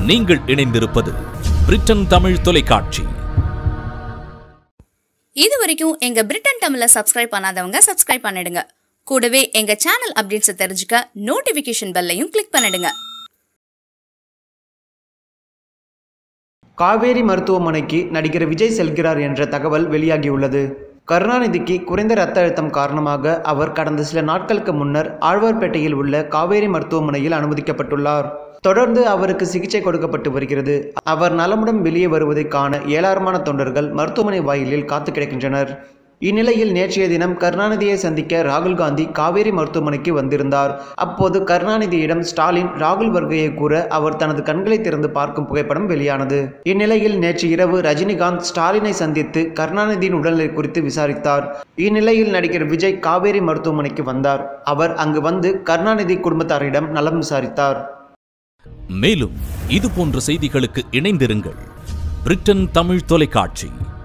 நீங்கள் இணைந்திருப்பது பிரிட்டன் தமிழ் தொலைக்காட்சி இது வரைக்கும் எங்க பிரிட்டன் தமிழை சப்ஸ்கிரைப் பண்ணாதவங்க சப்ஸ்கிரைப் பண்ணிடுங்க கூடவே எங்க சேனல் அப்டேட்ஸை தெரிஞ்சுக்க நோட்டிபிகேஷன் பெல்லையும் கிளிக் பண்ணிடுங்க காவேரி மருத்துவமனைக்கு நடிகர் விஜய் செல்கிறார் என்ற தகவல் வெளியாகியுள்ளது கருணாநிதிக்கு குறைந்த இரத்த அழுத்தம் காரணமாக அவர் கடந்த சில நாட்களுக்கு முன்னர் ஆழ்வார்பேட்டையில் உள்ள காவேரி மருத்துவமனையில் அனுமதிக்கப்பட்டுள்ளார் தொடர்ந்து அவருக்கு சிகிச்சை கொடுக்கப்பட்டு வருகிறது அவர் நலமுடன் வெளியே வருவதை காண ஏராளமான தொண்டர்கள் மருத்துவமனை வாயிலில் காத்து கிடக்கின்றனர் இந்நிலையில் நேற்றைய தினம் கருணாநிதியை சந்திக்க ராகுல் காந்தி காவேரி மருத்துவமனைக்கு வந்திருந்தார் அப்போது கருணாநிதியிடம் ஸ்டாலின் ராகுல் வருகையை கூற அவர் தனது கண்களை திறந்து பார்க்கும் புகைப்படம் வெளியானது இந்நிலையில் நேற்று இரவு ரஜினிகாந்த் ஸ்டாலினை சந்தித்து கருணாநிதியின் உடல்நிலை குறித்து விசாரித்தார் இந்நிலையில் நடிகர் விஜய் காவேரி மருத்துவமனைக்கு வந்தார் அவர் அங்கு வந்து கருணாநிதி குடும்பத்தாரிடம் நலம் விசாரித்தார் மேலும் இது போன்ற செய்திகளுக்கு இணைந்திருங்கள் பிரிட்டன் தமிழ் தொலைக்காட்சி